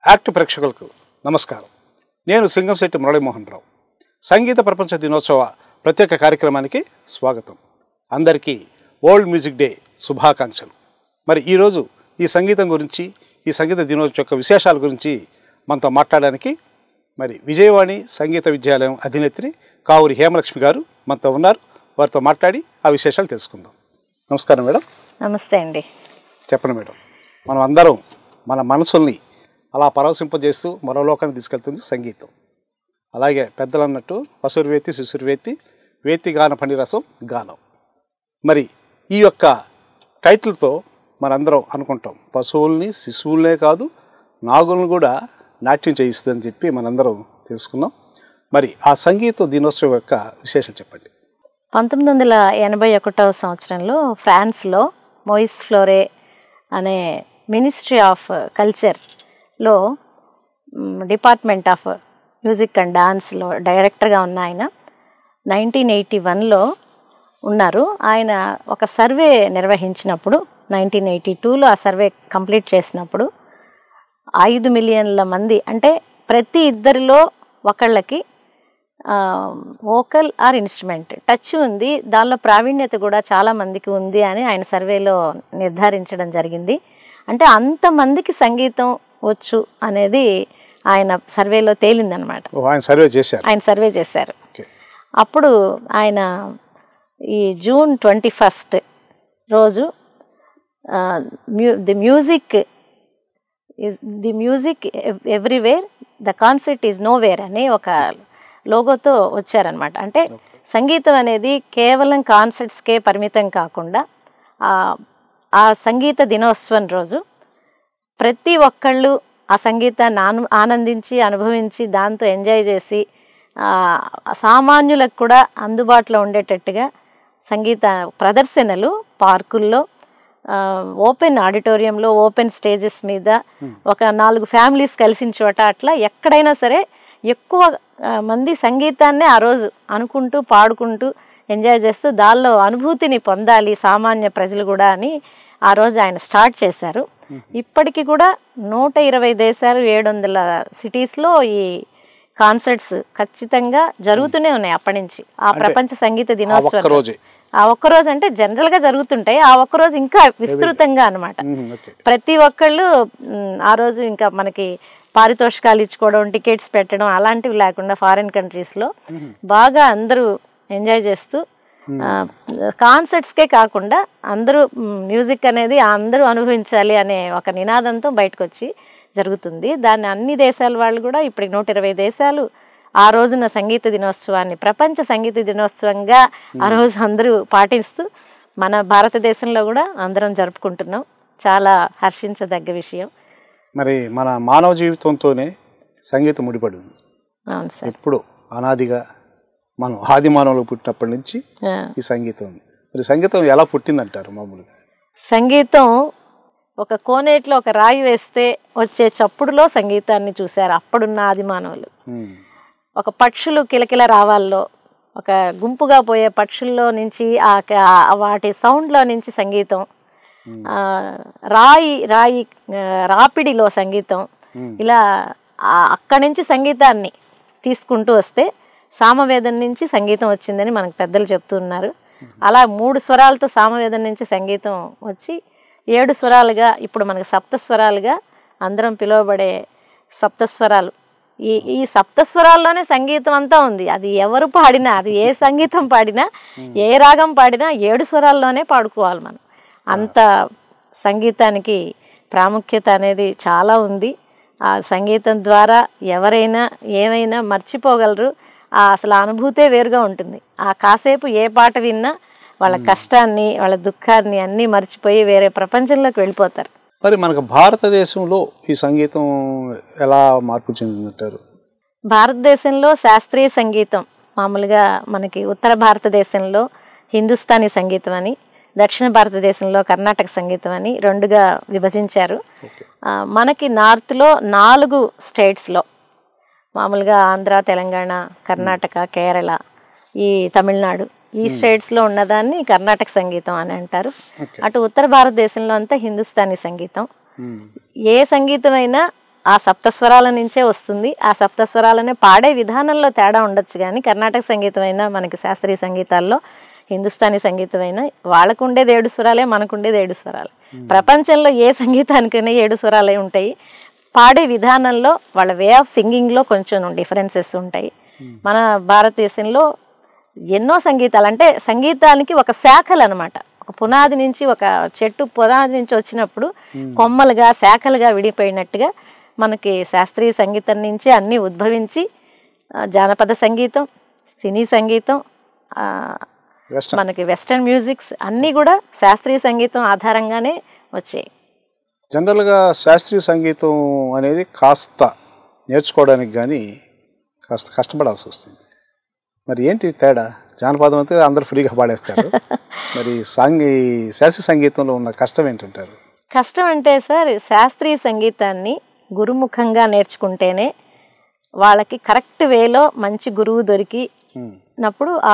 Act ప్రేక్షకులకు నమస్కారం నేను సింగంశెట్టి మురళీమోహన్ రావు సంగీత ప్రపంచ దినోత్సవ ప్రత్యేక కార్యక్రమానికి స్వాగతం అందరికీ వరల్డ్ మ్యూజిక్ డే శుభాకాంక్షలు మరి ఈరోజు ఈ సంగీతం గురించి ఈ సంగీత దినోత్సవ యొక్క విశేషాల గురించి మనతో మాట్లాడడానికి మరి విజయవాణి సంగీత విద్యాలయం అధినేత్రి కావూరి హేమలక్ష్మి గారు మనతో ఉన్నారు వారితో మాట్లాడి ఆ విశేషాలు తెలుసుకుందాం నమస్కారం మేడం నమస్తే అండి చెప్పండి మేడం మనం అందరం మన మనసుల్ని అలా పరవశింపజేస్తూ మరో లోకానికి తీసుకెళ్తుంది సంగీతం అలాగే పెద్దలు అన్నట్టు పసురువేతి శిశురువేతి వేతి గాన పనిరసం గానం మరి ఈ యొక్క టైటిల్తో మనందరం అనుకుంటాం పశువుల్ని శిశువులనే కాదు నాగులను కూడా నాట్యం చేయిస్తుందని చెప్పి మనందరం తెలుసుకున్నాం మరి ఆ సంగీత దినోత్సవం యొక్క విశేషం చెప్పండి పంతొమ్మిది వందల ఎనభై ఒకటవ సంవత్సరంలో ఫ్రాన్స్లో మోయిస్ ఫ్లోరే అనే మినిస్ట్రీ ఆఫ్ కల్చర్లో డిపార్ట్మెంట్ ఆఫ్ మ్యూజిక్ అండ్ డాన్స్లో డైరెక్టర్గా ఉన్న ఆయన నైన్టీన్ ఎయిటీ వన్లో ఉన్నారు ఆయన ఒక సర్వే నిర్వహించినప్పుడు నైన్టీన్ ఎయిటీ టూలో ఆ సర్వే కంప్లీట్ చేసినప్పుడు ఐదు మిలియన్ల మంది అంటే ప్రతి ఇద్దరిలో ఒకళ్ళకి వోకల్ ఆర్ ఇన్స్ట్రుమెంట్ టచ్ ఉంది దానిలో ప్రావీణ్యత కూడా చాలా మందికి ఉంది అని ఆయన సర్వేలో నిర్ధారించడం జరిగింది అంటే అంతమందికి సంగీతం వచ్చు అనేది ఆయన సర్వేలో తేలిందనమాట ఓ, ఆయన సర్వే చేశారు ఆయన సర్వే చేశారు ఓకే అప్పుడు ఆయన ఈ జూన్ ట్వంటీ ఫస్ట్ రోజు మ్యూ the music is the music everywhere the concept is nowhere అని ఒక లోగోతో వచ్చారనమాట అంటే సంగీతం అనేది కేవలం కాన్సర్ట్స్కే పరిమితం కాకుండా ఆ- ఆ సంగీత దినోత్సవం రోజు ప్రతి ఒక్కళ్ళు ఆ సంగీతాన్ని ఆను ఆనందించి అనుభవించి దాంతో ఎంజాయ్ చేసి ఆ, సామాన్యులకు కూడా అందుబాటులో ఉండేటట్టుగా సంగీత ప్రదర్శనలు పార్కుల్లో ఆ, ఓపెన్ ఆడిటోరియంలో ఓపెన్ స్టేజెస్ మీద ఒక నాలుగు ఫ్యామిలీస్ కలిసిన చోట అట్లా ఎక్కడైనా సరే ఎక్కువ ఆ, మంది సంగీతాన్నే ఆ రోజు అనుకుంటూ పాడుకుంటూ ఎంజాయ్ చేస్తూ దానిలో అనుభూతిని పొందాలి సామాన్య ప్రజలు కూడా అని ఆ రోజు ఆయన స్టార్ట్ చేశారు ఇప్పటికీ కూడా నూట ఇరవై దేశాలు ఏడు వందల సిటీస్లో ఈ కాన్సర్ట్స్ ఖచ్చితంగా జరుగుతూనే ఉన్నాయి అప్పటి నుంచి ఆ ప్రపంచ సంగీత దినోత్సవం ఒక్క రోజే. ఆ ఒక్క రోజు అంటే జనరల్ గా జరుగుతుంటాయి ఆ ఒక్క రోజు ఇంకా విస్తృతంగా అన్నమాట మ్మ్, ఓకే ప్రతి ఒక్కళ్ళు మ్, ఆ రోజు ఇంకా మనకి పారితోషికాలు ఇచ్చుకోవడం టికెట్స్ పెట్టడం అలాంటివి లేకుండా ఫారిన్ కంట్రీస్లో బాగా అందరూ ఎంజాయ్ చేస్తూ కాన్సర్ట్స్కే కాకుండా అందరూ మ్యూజిక్ అనేది అందరూ అనుభవించాలి అనే ఒక నినాదంతో బయటకు వచ్చి జరుగుతుంది దాన్ని అన్ని దేశాల వాళ్ళు కూడా ఇప్పుడు నూట ఇరవై దేశాలు ఆ రోజున సంగీత దినోత్సవాన్ని ప్రపంచ సంగీత దినోత్సవంగా ఆ రోజు అందరూ పాటిస్తూ మన భారతదేశంలో కూడా అందరం జరుపుకుంటున్నాం చాలా హర్షించదగ్గ విషయం మరి మన మానవ జీవితంతోనే సంగీతం ముడిపడి ఉంది అవును సార్ ఎప్పుడు అనాదిగా మనం ఆది మానవులు పుట్టినప్పటి నుంచి ఆ. ఈ సంగీతం ఉంది మరి సంగీతం ఎలా పుట్టిందంటారు మామూలుగా సంగీతం ఒక కోనేట్లో ఒక రాయి వేస్తే వచ్చే చప్పుడులో సంగీతాన్ని చూశారు అప్పుడున్న ఆది మానవులు మ్మ్. ఒక పక్షులు కిలకిల రావాల్లో ఒక గుంపుగా పోయే పక్షుల్లో నుంచి ఆ క- ఆ వాటి సౌండ్లో నుంచి సంగీతం ఆ, రాయి రాయి ఆ, రాపిడిలో సంగీతం ఇలా ఆ- అక్కడి నుంచి సంగీతాన్ని తీసుకుంటూ వస్తే సామవేదం నుంచి సంగీతం వచ్చిందని మనకు పెద్దలు చెప్తున్నారు అలా మూడు స్వరాలతో సామవేదం నుంచి సంగీతం వచ్చి ఏడు స్వరాలుగా ఇప్పుడు మనకు సప్త స్వరాలుగా అందరం పిలువబడే సప్త స్వరాలు ఈ ఈ సప్త స్వరాల్లోనే సంగీతం అంతా ఉంది అది ఎవరు పాడినా అది ఏ సంగీతం పాడినా ఏ రాగం పాడినా ఏడు స్వరాల్లోనే పాడుకోవాలి మనం అంత సంగీతానికి ప్రాముఖ్యత అనేది చాలా ఉంది ఆ సంగీతం ద్వారా ఎవరైనా ఏమైనా మర్చిపోగలరు ఆ అసలు ఆ అనుభూతే వేరుగా ఉంటుంది ఆ కాసేపు ఏ పాట విన్నా వాళ్ళ కష్టాన్ని వాళ్ళ దుఃఖాన్ని అన్నీ మర్చిపోయి వేరే ప్రపంచంలోకి వెళ్ళిపోతారు మరి మనకు భారతదేశంలో ఈ సంగీతం ఎలా మార్పు చెందిందంటారు భారతదేశంలో శాస్త్రీయ సంగీతం మామూలుగా మనకి ఉత్తర భారతదేశంలో హిందుస్థానీ సంగీతం అని దక్షిణ భారతదేశంలో కర్ణాటక సంగీతం అని రెండుగా విభజించారు ఆ, మనకి నార్త్లో నాలుగు స్టేట్స్లో మామూలుగా ఆంధ్ర తెలంగాణ కర్ణాటక కేరళ ఈ తమిళనాడు ఈ స్టేట్స్లో ఉన్నదాన్ని కర్ణాటక సంగీతం అని అంటారు అటు ఉత్తర భారతదేశంలో అంతా హిందుస్థానీ సంగీతం మ్మ్. ఏ సంగీతం అయినా ఆ సప్తస్వరాల నుంచే వస్తుంది ఆ సప్తస్వరాలనే పాడే విధానంలో తేడా ఉండొచ్చు కానీ కర్ణాటక సంగీతం అయినా మనకి శాస్త్రీయ సంగీతాల్లో హిందుస్థానీ సంగీతం అయినా వాళ్ళకు ఉండేది ఏడు స్వరాలే మనకు ఉండేది ఏడు స్వరాలు ప్రపంచంలో ఏ సంగీతానికైనా ఏడు స్వరాలే ఉంటాయి పాడే విధానంలో వాళ్ళ వే ఆఫ్ సింగింగ్లో కొంచెం డిఫరెన్సెస్ ఉంటాయి మన భారతదేశంలో ఎన్నో సంగీతాలు అంటే సంగీతానికి ఒక శాఖలు అనమాట ఒక పునాది నుంచి ఒక చెట్టు పునాది నుంచి వచ్చినప్పుడు కొమ్మలుగా శాఖలుగా విడిపోయినట్టుగా మనకి శాస్త్రీయ సంగీతం నుంచి అన్నీ ఉద్భవించి ఆ, జానపద సంగీతం సినీ సంగీతం ఆ, వెస్టర్న్ మనకి వెస్టర్న్ మ్యూజిక్స్ అన్నీ కూడా శాస్త్రీయ సంగీతం ఆధారంగానే వచ్చాయి జనరల్గా శాస్త్రీయ సంగీతం అనేది కాస్త నేర్చుకోవడానికి కానీ కాస్త కష్టపడాల్సి వస్తుంది మరి ఏంటి తేడా జానపదం అయితే అందరూ ఫ్రీగా పాడేస్తారు మరి సాంగ్ ఈ శాస్త్రీయ సంగీతంలో ఉన్న కష్టం ఏంటంటారు కష్టం అంటే సార్ శాస్త్రీయ సంగీతాన్ని గురుముఖంగా నేర్చుకుంటేనే వాళ్ళకి కరెక్ట్ వేలో మంచి గురువు దొరికి ఉమ్, నప్పుడు ఆ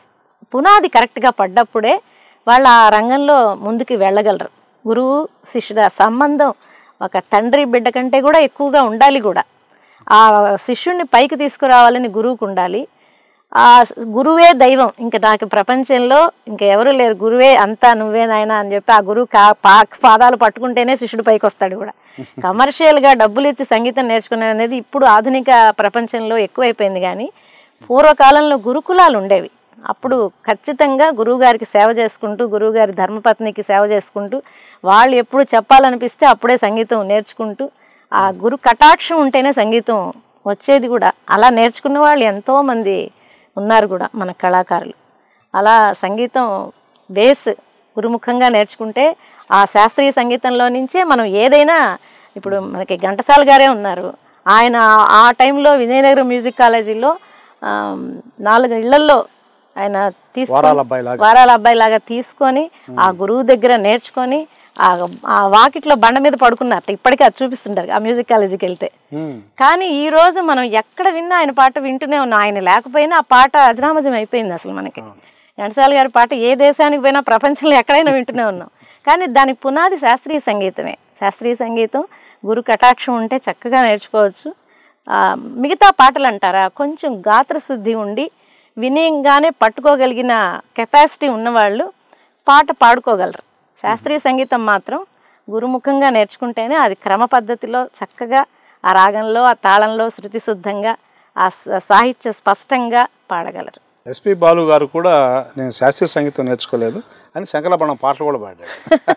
పునాది కరెక్ట్గా పడ్డప్పుడే వాళ్ళు ఆ రంగంలో ముందుకు వెళ్ళగలరు గురువు శిష్యుడు ఆ సంబంధం ఒక తండ్రి బిడ్డ కంటే కూడా ఎక్కువగా ఉండాలి కూడా ఆ శిష్యుడిని పైకి తీసుకురావాలని గురువుకు ఉండాలి ఆ గురువే దైవం ఇంకా నాకు ప్రపంచంలో ఇంకా ఎవరు లేరు గురువే అంతా నువ్వే నాయనా అని చెప్పి ఆ గురువు కా పా- పాదాలు పట్టుకుంటేనే శిష్యుడు పైకి వస్తాడు కూడా కమర్షియల్గా డబ్బులు ఇచ్చి సంగీతం నేర్చుకునే అనేది ఇప్పుడు ఆధునిక ప్రపంచంలో ఎక్కువైపోయింది కానీ పూర్వకాలంలో గురుకులాలు ఉండేవి అప్పుడు ఖచ్చితంగా గురువుగారికి సేవ చేసుకుంటూ గురువుగారి ధర్మపత్నికి సేవ చేసుకుంటూ వాళ్ళు ఎప్పుడు చెప్పాలనిపిస్తే అప్పుడే సంగీతం నేర్చుకుంటూ ఆ గురు కటాక్షం ఉంటేనే సంగీతం వచ్చేది కూడా అలా నేర్చుకున్న వాళ్ళు ఎంతోమంది ఉన్నారు కూడా మన కళాకారులు అలా సంగీతం బేస్ గురుముఖంగా నేర్చుకుంటే ఆ శాస్త్రీయ సంగీతంలో నుంచే మనం ఏదైనా ఇప్పుడు మనకి ఘంటసాల గారే ఉన్నారు ఆయన ఆ టైంలో విజయనగరం మ్యూజిక్ కాలేజీలో ఆమ్, నాలుగు ఇళ్లల్లో ఆయన తీసుకొని వారాల అబ్బాయి లాగా వారాల అబ్బాయి లాగా తీసుకొని ఆ గురువు దగ్గర నేర్చుకొని ఆ ఆ వాకిట్లో బండ మీద పడుకున్నారు ఇప్పటికీ అది చూపిస్తుంటారు ఆ మ్యూజిక్ కాలేజీకి వెళ్తే ఉమ్, కానీ ఈ రోజు మనం ఎక్కడ విన్నా ఆయన పాట వింటూనే ఉన్నాం ఆయన లేకపోయినా ఆ పాట అజరామజం అయిపోయింది అసలు మనకి ఘంటసాల గారి పాట ఏ దేశానికి పోయినా ప్రపంచంలో ఎక్కడైనా వింటూనే ఉన్నాం కానీ దానికి పునాది శాస్త్రీయ సంగీతమే శాస్త్రీయ సంగీతం గురు కటాక్షం ఉంటే చక్కగా నేర్చుకోవచ్చు ఆ, మిగతా పాటలు అంటారా కొంచెం గాత్రశుద్ధి ఉండి వినయంగానే పట్టుకోగలిగిన కెపాసిటీ ఉన్నవాళ్ళు పాట పాడుకోగలరు శాస్త్రీయ సంగీతం మాత్రం గురుముఖంగా నేర్చుకుంటేనే అది క్రమ పద్ధతిలో చక్కగా ఆ రాగంలో ఆ తాళంలో శృతి శుద్ధంగా ఆ స- సాహిత్య స్పష్టంగా పాడగలరు ఎస్పి బాలు గారు కూడా నేను శాస్త్రీయ సంగీతం నేర్చుకోలేదు అని శంకరపణం పాటలు కూడా పాడాడు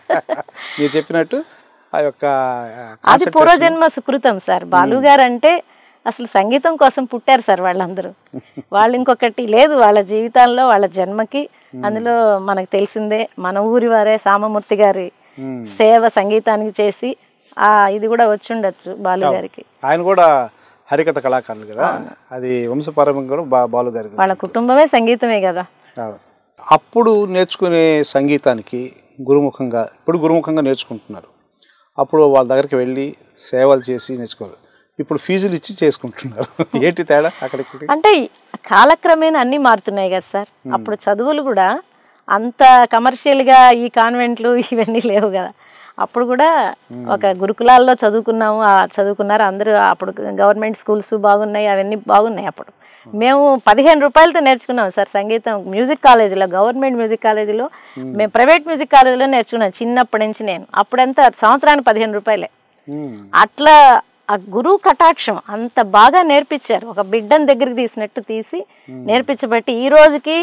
మీరు చెప్పినట్టు ఆ యొక్క అది పూర్వజన్మ సుకృతం సార్ బాలు గారు అంటే అసలు సంగీతం కోసం పుట్టారు సార్ వాళ్ళందరూ వాళ్ళు ఇంకొకటి లేదు వాళ్ళ జీవితాల్లో వాళ్ళ జన్మకి అందులో మనకు తెలిసిందే మన ఊరి వారే సామమూర్తి గారి సేవ సంగీతానికి చేసి ఆ ఇది కూడా వచ్చి ఉండొచ్చు బాలు గారికి ఆయన కూడా హరికథ కళాకారులు కదా అది వంశపారంపర్యంగా కూడా బా బాలు గారికి వాళ్ళ కుటుంబమే సంగీతమే కదా అవును. అప్పుడు నేర్చుకునే సంగీతానికి గురుముఖంగా ఇప్పుడు గురుముఖంగా నేర్చుకుంటున్నారు అప్పుడు వాళ్ళ దగ్గరికి వెళ్ళి సేవలు చేసి నేర్చుకోవాలి ఇప్పుడు ఫీజులు ఇచ్చి చేసుకుంటున్నారు ఏంటి తేడా అక్కడికి అంటే కాలక్రమేణా అన్నీ మారుతున్నాయి కదా సార్ అప్పుడు చదువులు కూడా అంత కమర్షియల్గా ఈ కాన్వెంట్లు ఇవన్నీ లేవు కదా అప్పుడు కూడా ఒక గురుకులాల్లో చదువుకున్నాము ఆ చదువుకున్నారు అందరూ అప్పుడు గవర్నమెంట్ స్కూల్స్ బాగున్నాయి అవన్నీ బాగున్నాయి అప్పుడు మేము పదిహేను రూపాయలతో నేర్చుకున్నాం సార్ సంగీతం మ్యూజిక్ కాలేజీలో గవర్నమెంట్ మ్యూజిక్ కాలేజీలో మేము ప్రైవేట్ మ్యూజిక్ కాలేజీలో నేర్చుకున్నాం చిన్నప్పటి నుంచి నేను అప్పుడంతా సంవత్సరానికి పదిహేను రూపాయలే ఉమ్, అట్లా ఆ గురువు కటాక్షం అంత బాగా నేర్పించారు ఒక బిడ్డను దగ్గరికి తీసినట్టు తీసి నేర్పించబట్టి ఈ రోజుకి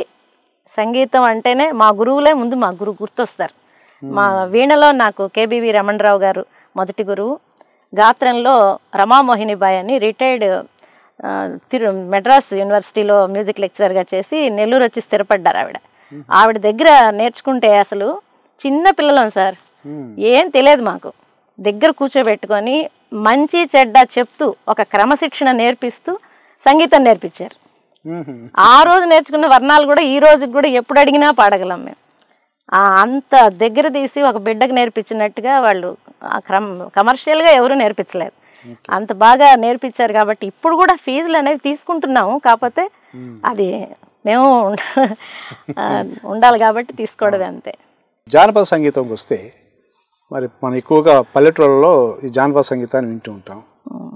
సంగీతం అంటేనే మా గురువులే ముందు మా గురువు గుర్తొస్తారు మా వీణలో నాకు కేబీవి రమణరావు గారు మొదటి గురువు గాత్రంలో రమామోహినిబాయ్ అని రిటైర్డ్ ఆ, తిరు మెడ్రాస్ యూనివర్సిటీలో మ్యూజిక్ లెక్చరర్గా చేసి నెల్లూరు వచ్చి స్థిరపడ్డారు ఆవిడ ఆవిడ దగ్గర నేర్చుకుంటే అసలు చిన్న పిల్లలం సార్ ఏం తెలియదు మాకు దగ్గర కూర్చోబెట్టుకొని మంచి చెడ్డ చెప్తూ ఒక క్రమశిక్షణ నేర్పిస్తూ సంగీతం నేర్పించారు ఉహు. ఆ రోజు నేర్చుకున్న వర్ణాలు కూడా ఈ రోజుకి కూడా ఎప్పుడు అడిగినా పాడగలం మేము ఆ అంత దగ్గర తీసి ఒక బిడ్డకు నేర్పించినట్టుగా వాళ్ళు ఆ క్రమ కమర్షియల్గా ఎవరు నేర్పించలేదు అంత బాగా నేర్పించారు కాబట్టి ఇప్పుడు కూడా ఫీజులు అనేవి తీసుకుంటున్నాము కాకపోతే అది మేము ఉండ- ఆ, ఉండాలి కాబట్టి తీసుకోవడమే అంతే జానపద సంగీతంకి వస్తే మరి మనం ఎక్కువగా పల్లెటూళ్ళలో ఈ జానపద సంగీతాన్ని వింటూ ఉంటాం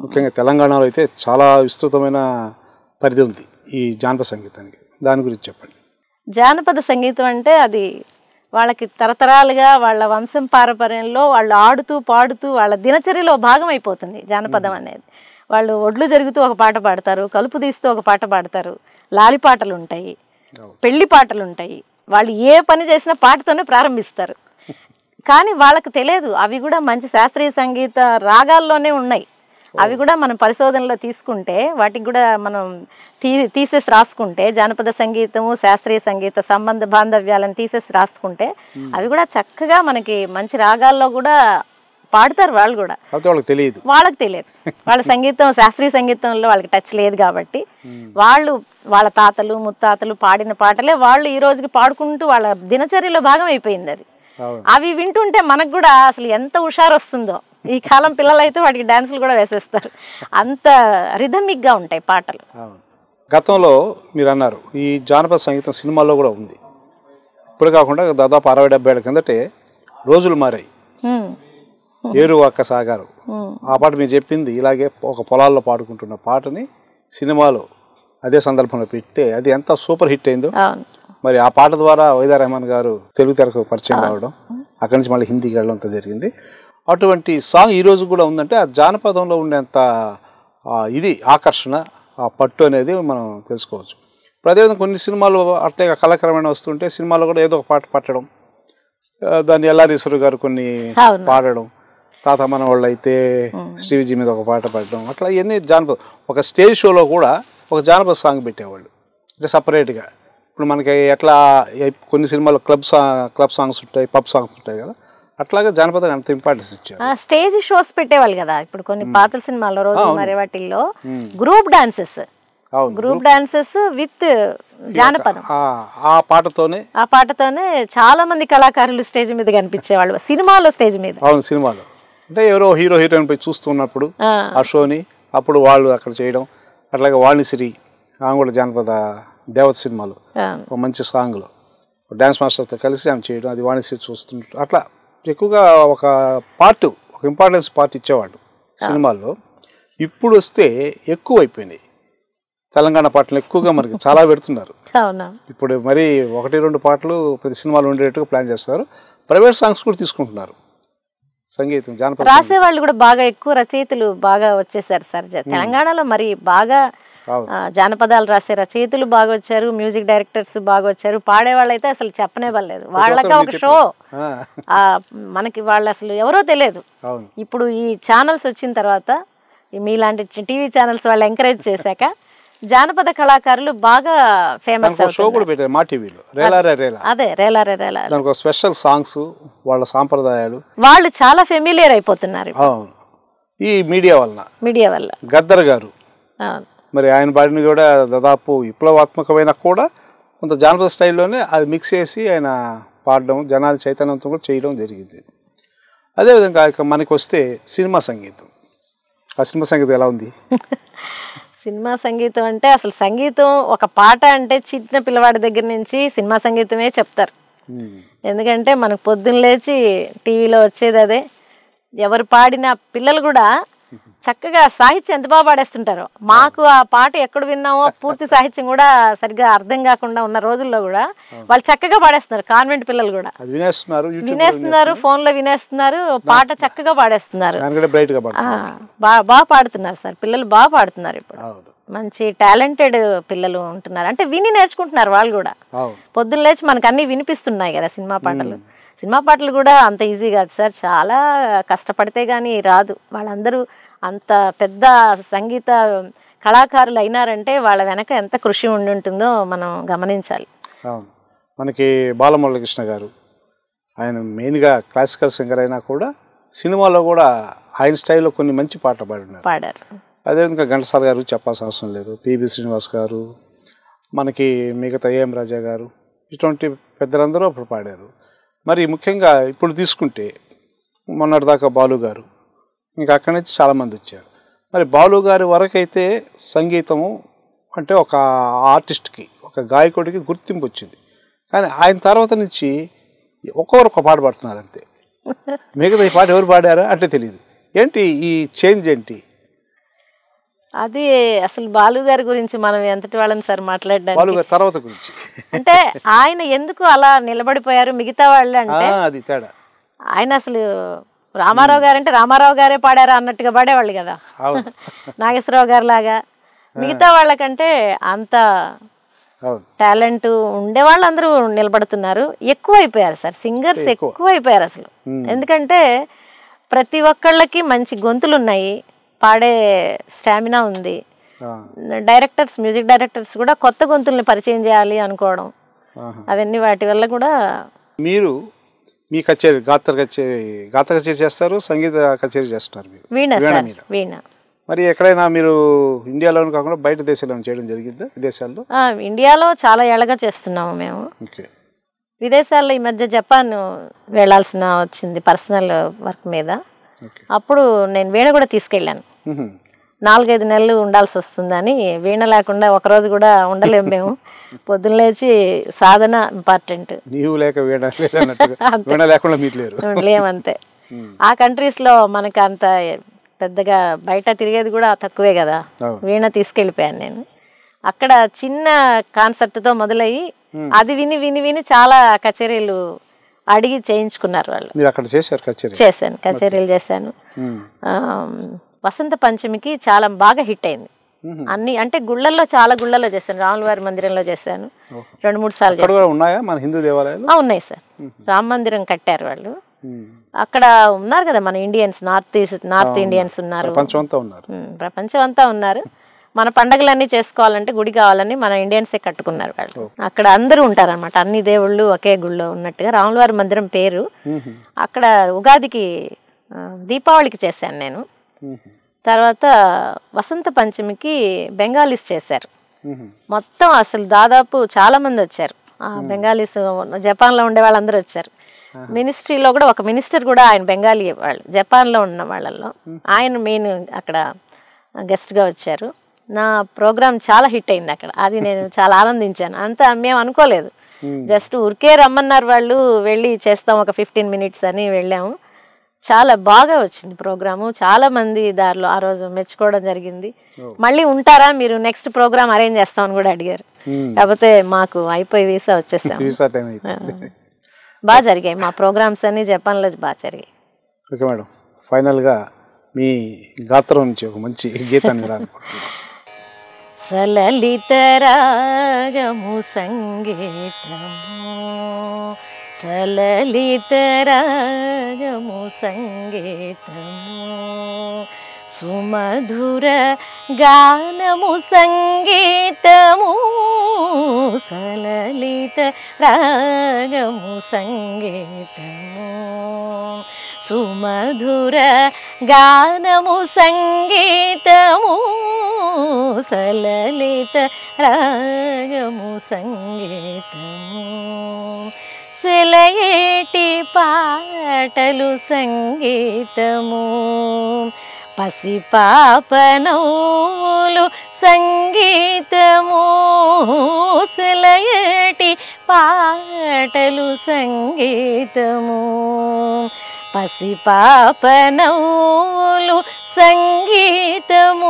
ముఖ్యంగా తెలంగాణలో అయితే చాలా విస్తృతమైన పరిధి ఉంది ఈ జానపద సంగీతానికి దాని గురించి చెప్పండి జానపద సంగీతం అంటే అది వాళ్ళకి తరతరాలుగా వాళ్ళ వంశం పారపర్యంలో వాళ్ళు ఆడుతూ పాడుతూ వాళ్ళ దినచర్యలో భాగం అయిపోతుంది జానపదం అనేది వాళ్ళు ఒడ్లు జరుగుతూ ఒక పాట పాడతారు కలుపు తీస్తూ ఒక పాట పాడతారు లాలి పాటలు ఉంటాయి పెళ్లి పాటలు ఉంటాయి వాళ్ళు ఏ పని చేసినా పాటతోనే ప్రారంభిస్తారు కానీ వాళ్ళకి తెలియదు అవి కూడా మంచి శాస్త్రీయ సంగీత రాగాల్లోనే ఉన్నాయి అవి కూడా మనం పరిశోధనలో తీసుకుంటే వాటికి కూడా మనం తీ తీసేసి రాసుకుంటే జానపద సంగీతము శాస్త్రీయ సంగీత సంబంధ బాంధవ్యాలను తీసేసి రాసుకుంటే అవి కూడా చక్కగా మనకి మంచి రాగాల్లో కూడా పాడతారు వాళ్ళు కూడా కాకపోతే వాళ్ళకి తెలియదు వాళ్ళకి తెలియదు వాళ్ళ సంగీతం శాస్త్రీయ సంగీతంలో వాళ్ళకి టచ్ లేదు కాబట్టి వాళ్ళు వాళ్ళ తాతలు ముత్తాతలు పాడిన పాటలే వాళ్ళు ఈ రోజుకి పాడుకుంటూ వాళ్ళ దినచర్యలో భాగం అయిపోయింది అది అవును అవి వింటుంటే మనకు కూడా అసలు ఎంత హుషారు వస్తుందో ఈ కాలం పిల్లలు అయితే వాటికి డాన్సులు కూడా వేసేస్తారు అంత రిథమిక్గా ఉంటాయి పాటలు అవును గతంలో మీరు అన్నారు ఈ జానపద సంగీతం సినిమాల్లో కూడా ఉంది ఇప్పుడు కాకుండా దాదాపు అరవై డెబ్బై ఏళ్ళ కిందటే రోజులు మారాయి హ్మ్. ఏరు అక్క సాగారు హ్మ్. ఆ పాట మీరు చెప్పింది ఇలాగే ఒక పొలాల్లో పాడుకుంటున్న పాటని సినిమాలో అదే సందర్భంలో పెడితే అది ఎంత సూపర్ హిట్ అయిందో అవును మరి ఆ పాట ద్వారా వైదా రెహమాన్ గారు తెలుగు తెరకు పరిచయం కావడం అక్కడి నుంచి మళ్ళీ హిందీకి వెళ్ళడం అంతా జరిగింది అటువంటి సాంగ్ ఈ రోజు కూడా ఉందంటే ఆ జానపదంలో ఉండేంత ఆ, ఇది ఆకర్షణ ఆ పట్టు అనేది మనం తెలుసుకోవచ్చు ఇప్పుడు అదేవిధంగా కొన్ని సినిమాలు అట్లే కళాకరమైన వస్తుంటే సినిమాలో కూడా ఏదో ఒక పాట పట్టడం ఆ, దాన్ని ఎల్లారీశ్వరు గారు కొన్ని అవును. పాడడం తాత మన వాళ్ళు అయితే శ్రీవిజీ మీద ఒక పాట పాడడం అట్లా ఇవన్నీ జానపద ఒక స్టేజ్ షోలో కూడా ఒక జానపద సాంగ్ పెట్టేవాళ్ళు అంటే సపరేట్గా ఇప్పుడు మనకి ఎట్లా ఏ- కొన్ని సినిమాలు క్లబ్ సా క్లబ్ సాంగ్స్ ఉంటాయి పబ్ సాంగ్స్ ఉంటాయి కదా అట్లాగే జానపదం అంత ఇంపార్టెన్స్ ఇచ్చారు ఆ, స్టేజ్ షోస్ పెట్టేవాళ్ళు కదా ఇప్పుడు కొన్ని పాత సినిమాల్లో రోజు మరి వాటిల్లో గ్రూప్ డాన్సెస్ అవును గ్రూప్ డాన్సెస్ విత్ జానపదం ఆ- ఆ పాటతోనే ఆ పాటతోనే చాలా మంది కళాకారులు స్టేజ్ మీద కనిపించేవాళ్ళు సినిమాలో స్టేజ్ మీద అవును సినిమాలో అంటే ఎవరో హీరో హీరోయిన్ పోయి చూస్తున్నప్పుడు ఆ, ఆ షోని అప్పుడు వాళ్ళు అక్కడ చేయడం అట్లాగే వాణిశ్రీ ఆమె కూడా జానపద దేవత సినిమాలు ఆ, ఒక మంచి సాంగ్లో డ్యాన్స్ మాస్టర్తో కలిసి ఆమె చేయడం అది వాణిశ్రీ చూస్తుంటారు అట్లా ఎక్కువగా ఒక పార్ట్ ఒక ఇంపార్టెన్స్ పార్ట్ ఇచ్చేవాడు సినిమాల్లో ఇప్పుడు వస్తే ఎక్కువ అయిపోయినాయి తెలంగాణ పాటలు ఎక్కువగా మనకి చాలా పెడుతున్నారు అవునా ఇప్పుడు మరి ఒకటి రెండు పాటలు ప్రతి సినిమాలో ఉండేట్టుగా ప్లాన్ చేస్తున్నారు ప్రైవేట్ సాంగ్స్ కూడా తీసుకుంటున్నారు సంగీతం జానపద రాసే వాళ్ళు కూడా బాగా ఎక్కువ రచయితలు బాగా వచ్చేసారు సార్ జ- తెలంగాణలో మరి బాగా అవును. ఆ, జానపదాలు రాసే రచయితలు బాగా వచ్చారు మ్యూజిక్ డైరెక్టర్స్ బాగా వచ్చారు పాడే వాళ్ళైతే అసలు చెప్పనే పర్లేదు వాళ్ళకి ఒక షో ఆ, ఆ, మనకి వాళ్ళు అసలు ఎవరో తెలియదు అవును ఇప్పుడు ఈ ఛానల్స్ వచ్చిన తర్వాత ఈ మీలాంటి టీవీ ఛానల్స్ వాళ్ళు ఎంకరేజ్ చేశాక జానపద కళాకారులు బాగా ఫేమస్ దానికి ఒక షో కూడా పెట్టారు మా టీవీలో రేలారే రేలా అదే రేలా రే రేలా దానికి ఒక స్పెషల్ సాంగ్స్ వాళ్ళ సాంప్రదాయాలు వాళ్ళు చాలా ఫెమిలియర్ అయిపోతున్నారు అవును ఈ మీడియా వలన మీడియా వల్ల గద్దర్ గారు అవును మరి ఆయన పాడిన కూడా దాదాపు విప్లవాత్మకమైన కూడా కొంత జానపద స్టైల్లోనే అది మిక్స్ చేసి ఆయన పాడడం జనాల చైతన్యంతో కూడా చేయడం జరిగింది అదేవిధంగా ఇక మనకి వస్తే సినిమా సంగీతం ఆ సినిమా సంగీతం ఎలా ఉంది సినిమా సంగీతం అంటే అసలు సంగీతం ఒక పాట అంటే చిన్న పిల్లవాడి దగ్గర నుంచి సినిమా సంగీతమే చెప్తారు ఉమ్. ఎందుకంటే మనకు పొద్దున్న లేచి టీవీలో వచ్చేది అదే ఎవరు పాడిన పిల్లలు కూడా చక్కగా సాహిత్యం ఎంత బాగా పాడేస్తుంటారో మాకు ఆ పాట ఎక్కడ విన్నామో పూర్తి సాహిత్యం కూడా సరిగ్గా అర్థం కాకుండా ఉన్న రోజుల్లో కూడా వాళ్ళు చక్కగా పాడేస్తున్నారు కాన్వెంట్ పిల్లలు కూడా అది వినేస్తున్నారు యూట్యూబ్ వినేస్తున్నారు ఫోన్లో వినేస్తున్నారు పాట చక్కగా పాడేస్తున్నారు దానికంటే బ్రైట్గా ఆ, పడుతుంది బా- బాగా పాడుతున్నారు సార్ పిల్లలు బాగా పాడుతున్నారు ఇప్పుడు అవును మంచి టాలెంటెడ్ పిల్లలు ఉంటున్నారు అంటే విని నేర్చుకుంటున్నారు వాళ్ళు కూడా అవును పొద్దున్న లేచి మనకు అన్ని వినిపిస్తున్నాయి కదా సినిమా పాటలు సినిమా పాటలు కూడా అంత ఈజీ కాదు సార్ చాలా కష్టపడితే కానీ రాదు వాళ్ళందరూ అంత పెద్ద సంగీత కళాకారులు అయినారంటే వాళ్ళ వెనక ఎంత కృషి ఉండి ఉంటుందో మనం గమనించాలి అవును మనకి బాలమురళకృష్ణ గారు ఆయన మెయిన్గా క్లాసికల్ సింగర్ అయినా కూడా సినిమాలో కూడా ఆయన స్టైల్లో కొన్ని మంచి పాటలు పాడినారు పాడారు అదేవిధంగా ఘంటసాల గారు చెప్పాల్సిన అవసరం లేదు పిబి శ్రీనివాస్ గారు మనకి మిగతా ఏఎం రాజా గారు ఇటువంటి పెద్దలందరూ అప్పుడు పాడారు మరి ముఖ్యంగా ఇప్పుడు తీసుకుంటే మొన్నటిదాకా బాలు గారు ఇంకా అక్కడి నుంచి చాలామంది వచ్చారు మరి బాలు గారి వరకైతే సంగీతము అంటే ఒక ఆర్టిస్ట్కి ఒక గాయకుడికి గుర్తింపు వచ్చింది కానీ ఆయన తర్వాత నుంచి ఒక్కొక్కరు ఒక పాట పాడుతున్నారు అంతే మిగతా ఈ పాట ఎవరు పాడారా అంటే తెలియదు ఏంటి ఈ చేంజ్ ఏంటి అది అసలు బాలు గారి గురించి మనం ఎంతటి వాళ్ళని సార్ మాట్లాడడానికి వాళ్ళు గారి తర్వాత గురించి అంటే ఆయన ఎందుకు అలా నిలబడిపోయారు మిగతా వాళ్ళు ఆ, అంటే అది తేడా ఆయన అసలు రామారావు గారు అంటే రామారావు గారే పాడారా అన్నట్టుగా పాడేవాళ్ళు కదా అవును నాగేశ్వరరావు గారు లాగా మిగతా వాళ్ళకంటే అంత అవును టాలెంట్ ఉండే వాళ్ళందరూ నిలబడుతున్నారు ఎక్కువ అయిపోయారు సార్ సింగర్స్ ఎక్కువ అయిపోయారు అసలు ఎందుకంటే ప్రతి ఒక్కళ్ళకి మంచి గొంతులు ఉన్నాయి పాడే స్టామినా ఉంది ఆ, డైరెక్టర్స్ మ్యూజిక్ డైరెక్టర్స్ కూడా కొత్త గొంతుల్ని పరిచయం చేయాలి అనుకోవడం ఆహా. అవన్నీ వాటి వల్ల కూడా మీరు మీ కచేరీ గాత్ర కచేరీ గాత్ర కచేరీ చేస్తారు సంగీత కచేరీ చేస్తున్నారు మీరు వీణ వీణ సార్ మీద వీణ మరి ఎక్కడైనా మీరు ఇండియాలోనే కాకుండా బయట దేశాల్లో చేయడం జరిగిందా విదేశాల్లో ఆ, ఇండియాలో చాలా ఏళ్ళగా చేస్తున్నాము మేము ఓకే విదేశాల్లో ఈ మధ్య జపాన్ వెళ్ళాల్సిన వచ్చింది పర్సనల్ వర్క్ మీద ఓకే అప్పుడు నేను వీణ కూడా తీసుకెళ్ళాను మ్మ్. నాలుగైదు నెలలు ఉండాల్సి వస్తుందని వీణ లేకుండా ఒకరోజు కూడా ఉండలేము మేము పొద్దున్న లేచి సాధన ఇంపార్టెంట్ నీవు లేక వీణ లేదన్నట్టుగా వీణ లేకుండా మీరు లేరు లేమంతే ఆ కంట్రీస్లో మనకి అంత పెద్దగా బయట తిరిగేది కూడా తక్కువే కదా అవును. వీణ తీసుకెళ్ళిపోయాను నేను అక్కడ చిన్న కాన్సెప్ట్తో మొదలయ్యి అది విని విని విని చాలా కచేరీలు అడిగి చేయించుకున్నారు వాళ్ళు మీరు అక్కడ చేశారు కచేరీ చేశాను కచేరీలు చేశాను మ్మ్. ఆ, వసంత పంచమికి చాలా బాగా హిట్ అయింది అన్ని అంటే గుళ్ళల్లో చాలా గుళ్ళల్లో చేశాను రాములవారి మందిరంలో చేశాను రెండు మూడు సార్లు అక్కడ కూడా ఉన్నాయా మన హిందూ దేవాలయాలు ఆ, ఉన్నాయి సార్ రామ మందిరం కట్టారు వాళ్ళు మ్మ్. అక్కడ ఉన్నారు కదా మన Indians north east north Indians ఉన్నారు ప్రపంచం అంతా ఉన్నారు ఉమ్, ప్రపంచం అంతా ఉన్నారు మన పండగలన్నీ చేసుకోవాలంటే గుడి కావాలని మన ఇండియన్సే కట్టుకున్నారు వాళ్ళు అక్కడ అందరూ ఉంటారన్నమాట అన్ని దేవుళ్ళు ఒకే గుళ్ళో ఉన్నట్టుగా రాములవారి మందిరం పేరు మ్మ్. అక్కడ ఉగాదికి ఆ, దీపావళికి చేశాను నేను మ్మ్. తర్వాత వసంత పంచమికి బెంగాలీస్ చేశారు మ్మ్. మొత్తం అసలు దాదాపు చాలా మంది వచ్చారు ఆ బెంగాలీస్ జపాన్లో ఉండే వాళ్ళందరూ వచ్చారు మినిస్ట్రీలో కూడా ఒక మినిస్టర్ కూడా ఆయన బెంగాలీ వాళ్ళు జపాన్లో ఉన్న వాళ్ళల్లో ఆయన మెయిన్ అక్కడ గెస్ట్గా వచ్చారు నా ప్రోగ్రామ్ చాలా హిట్ అయింది అక్కడ అది నేను చాలా ఆనందించాను అంత మేము అనుకోలేదు జస్ట్ ఉరికే రమ్మన్నారు వాళ్ళు వెళ్ళి చేస్తాం ఒక ఫిఫ్టీన్ మినిట్స్ అని వెళ్ళాము చాలా బాగా వచ్చింది ప్రోగ్రాము చాలా మంది దారిలో ఆ రోజు మెచ్చుకోవడం జరిగింది మళ్ళీ ఉంటారా మీరు నెక్స్ట్ ప్రోగ్రామ్ అరేంజ్ చేస్తామని కూడా అడిగారు మ్మ్. కాకపోతే మాకు అయిపోయి వీసా వచ్చేసాం వీసా టైం అయిపోయింది బాగా జరిగాయి మా ప్రోగ్రామ్స్ అన్ని జపాన్లో బాగా జరిగాయి ఓకే మేడం ఫైనల్గా మీ గాత్రం నుంచి ఒక మంచి గీతాన్ని వినాలనుకుంటున్నాను సలలిత రాగము సంగీతము సలలిత రాగము సంగీతము సుమధుర గానము సంగీతము సలలిత రాగము సంగీతము సుమధుర గానము సంగీతము సలలిత రాగము సంగీతము సెలయేటి పాటలు సంగీతము పసిపాపనౌలు సంగీతము సెలయేటి పాటలు సంగీతము పసిపాపనౌలు సంగీతము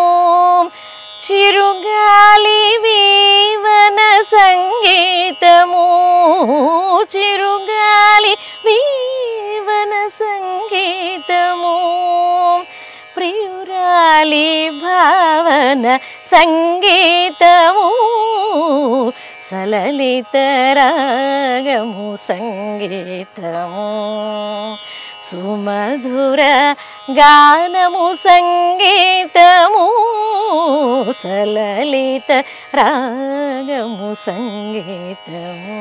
చిరుగాలి వీవన సంగీతము చిరుగాలి వీవన సంగీతము ప్రియురాలి భావన సంగీతము సలలిత రాగము సంగీతము సుమధుర గానము సంగీతము సలలిత రాగము సంగీతము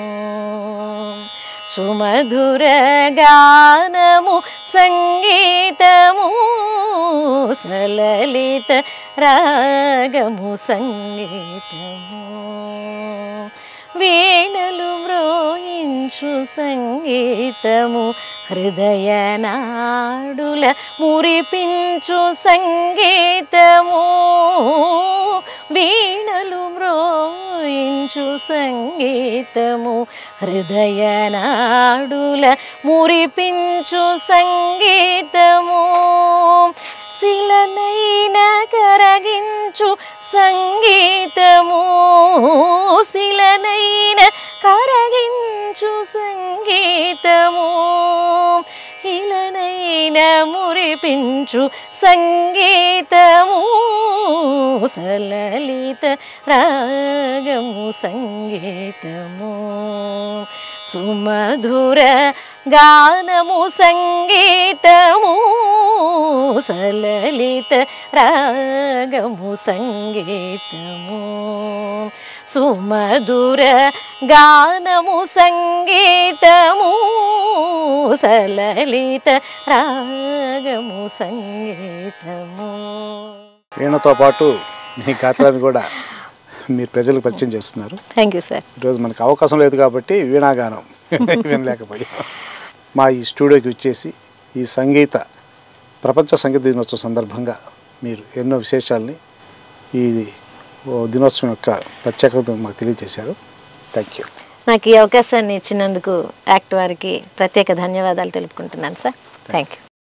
సుమధుర గానము సంగీతము సలలిత రాగము సంగీతము వీణలు మ్రోయించు సంగీతము హృదయనాడుల మురిపించు సంగీతము వీణలు మ్రోయించు సంగీతము హృదయనాడుల మురిపించు సంగీతము శిలనైన కరగించు సంగీతము శిలనైన కరగించు సంగీతము ఇలనైన మురిపించు సంగీతము సలలిత రాగము సంగీతము సుమధుర గానము సంగీతము సలలిత రాగము సంగీతము సుమధుర గానము సంగీతము సలలిత రాగము సంగీతము వీణతో పాటు మీ గాత్రాన్ని కూడా మీరు ప్రజలకు పరిచయం చేస్తున్నారు థ్యాంక్ యూ సార్ ఈరోజు మనకు అవకాశం లేదు కాబట్టి వీణాగానం వినలేకపోయాం మా ఈ స్టూడియోకి వచ్చేసి ఈ సంగీత ప్రపంచ సంగీత దినోత్సవం సందర్భంగా మీరు ఎన్నో విశేషాలని ఈ ఓ దినోత్సవం యొక్క ప్రత్యేకత మాకు తెలియజేశారు థ్యాంక్ యూ నాకు ఈ అవకాశాన్ని ఇచ్చినందుకు యాక్ట్ వారికి ప్రత్యేక ధన్యవాదాలు తెలుపుకుంటున్నాను సార్ థ్యాంక్ యూ